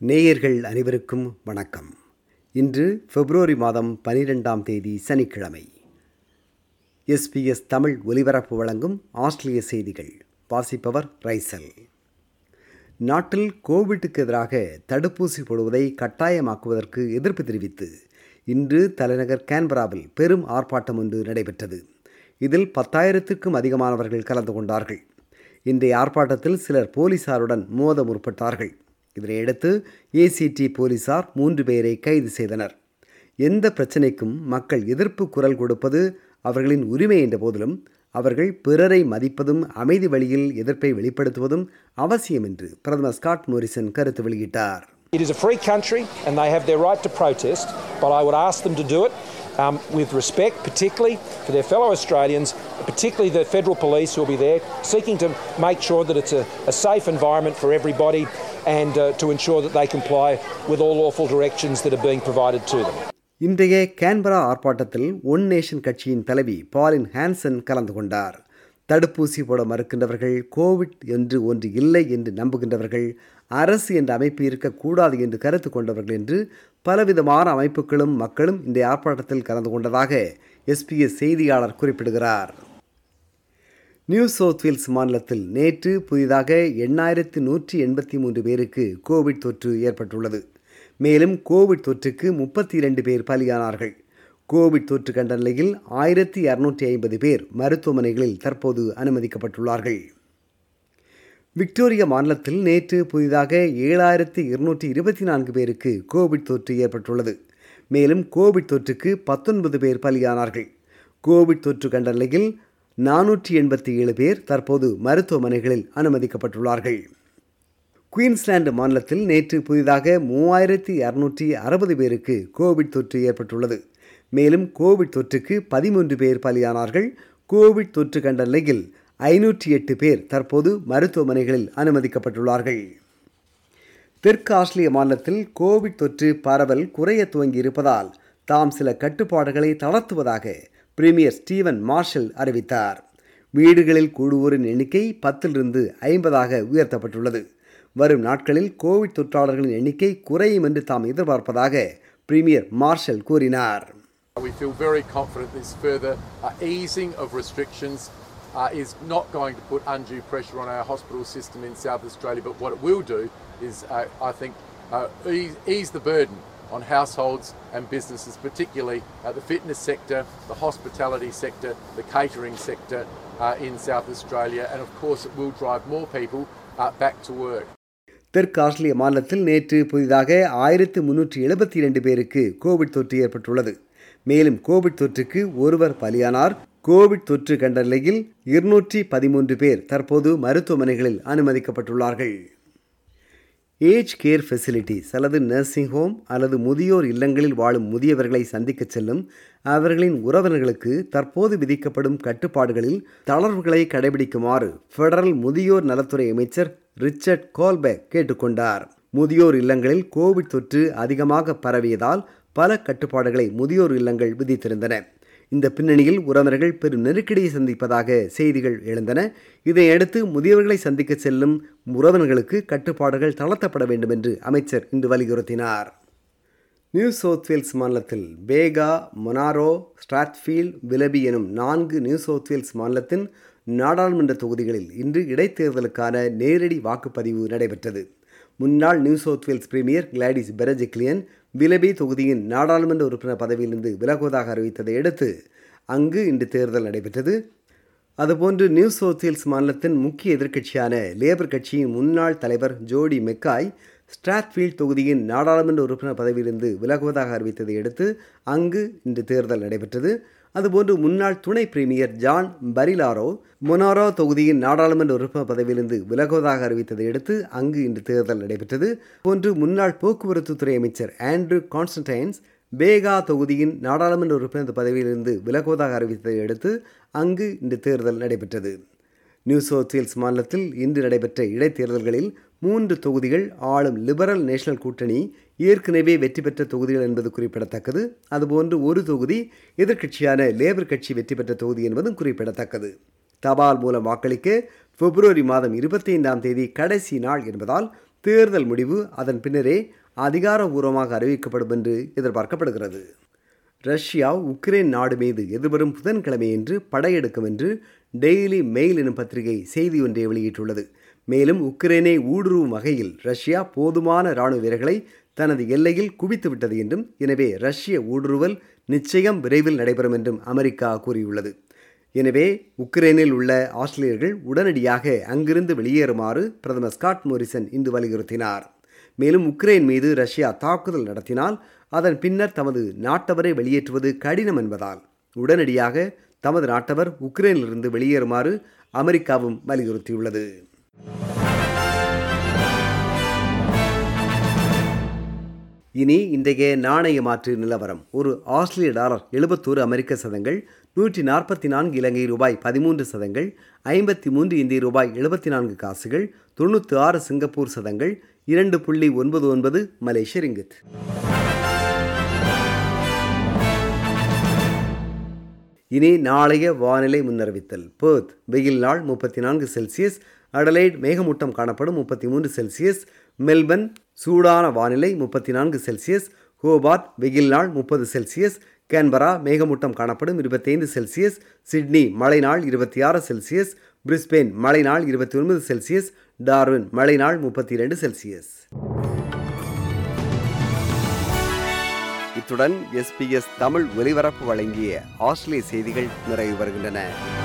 நேயர்கள் அனைவருக்கும் வணக்கம் இன்று பிப்ரவரி மாதம் பனிரெண்டாம் தேதி சனிக்கிழமை எஸ்பிஎஸ் தமிழ் ஒலிபரப்பு வழங்கும் ஆஸ்திரேலிய செய்திகள் வாசிப்பவர் ரைசல் நாட்டில் கோவிட்டுக்கு எதிராக தடுப்பூசி போடுவதை கட்டாயமாக்குவதற்கு எதிர்ப்பு தெரிவித்து இன்று தலைநகர் கேன்பராவில் பெரும் ஆர்ப்பாட்டம் ஒன்று நடைபெற்றது இதில் பத்தாயிரத்திற்கும் அதிகமானவர்கள் கலந்து கொண்டார்கள் இன்றைய ஆர்ப்பாட்டத்தில் சிலர் போலீசாருடன் மோத முற்பட்டார்கள் இதனையடுத்து ஏசிடி போலீசார் மூன்று பேரை கைது செய்தனர் எந்த பிரச்சினைக்கும் மக்கள் எதிர்ப்பு குரல் கொடுப்பது அவர்களின் உரிமை என்ற போதிலும் அவர்கள் பிறரை மதிப்பதும் அமைதி வழியில் எதிர்ப்பை வெளிப்படுத்துவதும் அவசியம் என்று பிரதமர் ஸ்காட் மோரிசன் கருத்து வெளியிட்டார் It is a free country and they have their right to protest, but I would ask them to do it um, with respect, particularly for their fellow Australians, particularly the federal police who will be there, seeking to make sure that it's a, a safe environment for everybody and uh, to ensure that they comply with all lawful directions that are being provided to them. இன்றைய Canberra ஆர்ப்பாட்டத்தில் One Nation கட்சியின் தலைவி பாலின் Hanson கலந்து கொண்டார் தடுப்பூசி போட மறுக்கின்றவர்கள் Covid என்று ஒன்று இல்லை என்று நம்புகின்றவர்கள் அரசு என்ற அமைப்பு இருக்கக்கூடாது என்று கருத்து கொண்டவர்கள் என்று பலவிதமான அமைப்புகளும் மக்களும் இந்த ஆர்ப்பாட்டத்தில் கலந்து கொண்டதாக எஸ்பிஎஸ் செய்தியாளர் குறிப்பிடுகிறார் நியூ சவுத் வேல்ஸ் மாநிலத்தில் நேற்று புதிதாக எண்ணாயிரத்து நூற்றி எண்பத்தி மூன்று பேருக்கு கோவிட் தொற்று ஏற்பட்டுள்ளது மேலும் கோவிட் தொற்றுக்கு முப்பத்தி இரண்டு பேர் பலியானார்கள் கோவிட் தொற்று கண்ட நிலையில் ஆயிரத்தி இரநூற்றி ஐம்பது பேர் மருத்துவமனைகளில் தற்போது அனுமதிக்கப்பட்டுள்ளார்கள் விக்டோரியா மாநிலத்தில் நேற்று புதிதாக ஏழாயிரத்தி இருநூற்றி இருபத்தி நான்கு பேருக்கு கோவிட் தொற்று ஏற்பட்டுள்ளது மேலும் கோவிட் தொற்றுக்கு பத்தொன்பது பேர் பலியானார்கள் கோவிட் தொற்று கண்ட நிலையில் நானூற்றி எண்பத்தி ஏழு பேர் தற்போது மருத்துவமனைகளில் அனுமதிக்கப்பட்டுள்ளார்கள் குயின்ஸ்லாந்து மாநிலத்தில் நேற்று புதிதாக மூவாயிரத்தி இரநூற்றி அறுபது பேருக்கு கோவிட் தொற்று ஏற்பட்டுள்ளது மேலும் கோவிட் தொற்றுக்கு பதிமூன்று பேர் பலியானார்கள் கோவிட் தொற்று கண்ட நிலையில் ஐநூற்றி எட்டு பேர் தற்போது மருத்துவமனைகளில் அனுமதிக்கப்பட்டுள்ளார்கள் தெற்கு ஆஸ்திரேலிய மாநிலத்தில் கோவிட் தொற்று பரவல் குறைய துவங்கி இருப்பதால் தாம் சில கட்டுப்பாடுகளை தளர்த்துவதாக பிரீமியர் ஸ்டீவன் மார்ஷல் அறிவித்தார் வீடுகளில் கூடுவோரின் எண்ணிக்கை பத்திலிருந்து ஐம்பதாக உயர்த்தப்பட்டுள்ளது வரும் நாட்களில் கோவிட் தொற்றாளர்களின் எண்ணிக்கை குறையும் என்று தாம் எதிர்பார்ப்பதாக பிரீமியர் மார்ஷல் கூறினார் We feel very confident this further uh, easing of restrictions uh, is not going to put undue pressure on our hospital system in South Australia, but what it will do is, uh, I think, uh, ease, ease the burden on households and businesses, particularly uh, the fitness sector, the hospitality sector, the catering sector uh, in South Australia, and of course, it will drive more people uh, back to work. தெற்கு ஆஸ்திரேலிய மாநிலத்தில் நேற்று புதிதாக ஆயிரத்து முன்னூற்றி எழுபத்தி இரண்டு பேருக்கு Covid தொற்று ஏற்பட்டுள்ளது மேலும் கோவிட் தொற்றுக்கு ஒருவர் பலியானார் கோவிட் தொற்று கண்ட நிலையில் இருநூற்றி பதிமூன்று பேர் தற்போது மருத்துவமனைகளில் அனுமதிக்கப்பட்டுள்ளார்கள் ஏஜ் கேர் ஃபெசிலிட்டிஸ் அல்லது நர்சிங் ஹோம் அல்லது முதியோர் இல்லங்களில் வாழும் முதியவர்களை சந்திக்க செல்லும் அவர்களின் உறவினர்களுக்கு தற்போது விதிக்கப்படும் கட்டுப்பாடுகளில் தளர்வுகளை கடைபிடிக்குமாறு ஃபெடரல் முதியோர் நலத்துறை அமைச்சர் ரிச்சர்ட் கோல்பெக் கேட்டுக்கொண்டார் முதியோர் இல்லங்களில் கோவிட் தொற்று அதிகமாக பரவியதால் பல கட்டுப்பாடுகளை முதியோர் இல்லங்கள் விதித்திருந்தன இந்த பின்னணியில் உறவினர்கள் பெரும் நெருக்கடியை சந்திப்பதாக செய்திகள் எழுந்தன இதையடுத்து முதியவர்களை சந்திக்க செல்லும் உறவினர்களுக்கு கட்டுப்பாடுகள் தளர்த்தப்பட வேண்டும் என்று அமைச்சர் இன்று வலியுறுத்தினார் நியூ சவுத் வேல்ஸ் மாநிலத்தில் பேகா மொனாரோ ஸ்ட்ராத்ஃபீல்ட் விலபி எனும் நான்கு நியூ சவுத் வேல்ஸ் மாநிலத்தின் நாடாளுமன்ற தொகுதிகளில் இன்று இடைத்தேர்தலுக்கான நேரடி வாக்குப்பதிவு நடைபெற்றது முன்னாள் New South Wales premier Gladys Berejiklian Willoughby தொகுதியின் நாடாளுமன்ற உறுப்பினர் பதவியிலிருந்து விலகுவதாக அறிவித்ததை அடுத்து அங்கு இன்று தேர்தல் நடைபெற்றது அதுபோன்று நியூ சவுத் வேல்ஸ் மாநிலத்தின் முக்கிய எதிர்க்கட்சியான லேபர் கட்சியின் முன்னாள் தலைவர் ஜோடி மெக்காய் ஸ்ட்ராத்ஃபீல்ட் தொகுதியின் நாடாளுமன்ற உறுப்பினர் பதவியிலிருந்து விலகுவதாக அறிவித்ததை அடுத்து அங்கு இன்று தேர்தல் நடைபெற்றது அதுபோன்று முன்னாள் துணை பிரீமியர் ஜான் பரிலாரோ மொனாரோ தொகுதியின் நாடாளுமன்ற உறுப்பினர் பதவியிலிருந்து விலகுவதாக அறிவித்ததை அடுத்து அங்கு இன்று தேர்தல் நடைபெற்றது போன்று முன்னாள் போக்குவரத்து துறை அமைச்சர் ஆண்ட்ரூ கான்ஸ்டன்டைன்ஸ் பேகா தொகுதியின் நாடாளுமன்ற உறுப்பினர் பதவியிலிருந்து விலகுவதாக அறிவித்ததை அடுத்து அங்கு இன்று தேர்தல் நடைபெற்றது நியூ சவுத் வேல்ஸ் மாநிலத்தில் இன்று நடைபெற்ற இடைத்தேர்தல்களில் மூன்று தொகுதிகள் ஆளும் லிபரல் நேஷனல் கூட்டணி ஏற்கனவே வெற்றி பெற்ற தொகுதிகள் என்பது குறிப்பிடத்தக்கது அதுபோன்று ஒரு தொகுதி எதிர்க்கட்சியான லேபர் கட்சி வெற்றி பெற்ற தொகுதி என்பதும் குறிப்பிடத்தக்கது தபால் மூலம் வாக்களிக்க பிப்ரவரி மாதம் இருபத்தைந்தாம் தேதி கடைசி நாள் என்பதால் தேர்தல் முடிவு அதன் பின்னரே அதிகாரபூர்வமாக அறிவிக்கப்படும் என்று எதிர்பார்க்கப்படுகிறது ரஷ்யா உக்ரைன் நாடு மீது எதிர்வரும் புதன்கிழமையன்று படையெடுக்கும் என்று டெய்லி மெயில் எனும் பத்திரிகை செய்தி ஒன்றை வெளியிட்டுள்ளது மேலும் உக்ரைனை ஊடுருவும் வகையில் ரஷ்யா போதுமான இராணுவ வீரர்களை தனது எல்லையில் குவித்து விட்டது என்றும் எனவே ரஷ்ய ஊடுருவல் நிச்சயம் விரைவில் நடைபெறும் என்றும் அமெரிக்கா கூறியுள்ளது எனவே உக்ரைனில் உள்ள ஆஸ்திரேலியர்கள் உடனடியாக அங்கிருந்து வெளியேறுமாறு பிரதமர் ஸ்காட் மோரிசன் இன்று வலியுறுத்தினார் மேலும் உக்ரைன் மீது ரஷ்யா தாக்குதல் நடத்தினால் அதன் பின்னர் தமது நாட்டவரை வெளியேற்றுவது கடினம் என்பதால் உடனடியாக தமது நாட்டவர் உக்ரைனிலிருந்து வெளியேறுமாறு அமெரிக்காவும் வலியுறுத்தியுள்ளது இனி இன்றைய நாணய மாற்று நிலவரம் ஒரு ஆஸ்திரேலிய டாலர் எழுபத்தோரு அமெரிக்க சதங்கள் நூற்றி நாற்பத்தி நான்கு இலங்கை ரூபாய் பதிமூன்று சதங்கள் ஐம்பத்தி மூன்று இந்திய ரூபாய் எழுபத்தி நான்கு காசுகள் தொண்ணூற்றி ஆறு சிங்கப்பூர் சதங்கள் இரண்டு புள்ளி ஒன்பது ஒன்பது மலேசிய ரிங்கித் இனி நாளைய வானிலை முன்னறிவித்தல் பேர்த் வெயில் நாள் முப்பத்தி நான்கு செல்சியஸ் அடலைட் மேகமூட்டம் காணப்படும் முப்பத்தி மூன்று செல்சியஸ் மெல்பர்ன் சூடான வானிலை முப்பத்தி நான்கு செல்சியஸ் ஹோபார்ட் வெயில் நாள் முப்பது செல்சியஸ் கேன்பரா மேகமூட்டம் காணப்படும் இருபத்தைந்து செல்சியஸ் சிட்னி மழை நாள் இருபத்தி ஆறு செல்சியஸ் பிரிஸ்பெயின் மழை நாள் இருபத்தி ஒன்பது செல்சியஸ் டார்வின் மழை நாள் முப்பத்தி இரண்டு செல்சியஸ் இத்துடன் எஸ்பிஎஸ் தமிழ் ஒலிபரப்பு வழங்கிய ஆஸ்திரேலிய செய்திகள் நிறைவு வருகின்றன